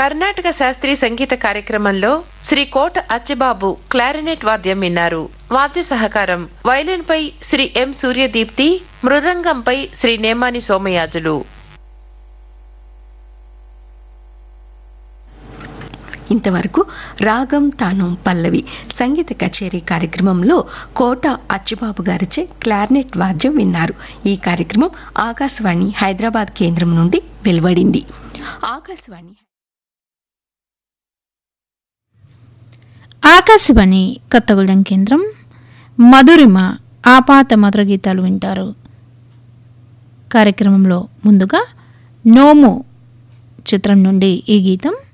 కర్ణాటక శాస్త్రీయ సంగీత కార్యక్రమంలో శ్రీ కోట అచ్చిబాబు క్లారినెట్ వాద్యం విన్నారు వాద్య సహకారం వైలిన్ పై శ్రీ ఎం సూర్యదీప్తి మృదంగంపై శ్రీ నేమాని సోమయాజులు ఇంతవరకు రాగం తానం పల్లవి సంగీత కచేరీ కార్యక్రమంలో కోట అచ్చుబాబు గారిచే క్లార్నెట్ వాద్యం విన్నారు ఈ కార్యక్రమం ఆకాశవాణి హైదరాబాద్ కేంద్రం నుండి వెలువడింది ఆకాశవాణి ఆకాశవాణి కొత్తగూడెం కేంద్రం మధురిమ ఆపాత మధుర గీతాలు వింటారు కార్యక్రమంలో ముందుగా నోము చిత్రం నుండి ఈ గీతం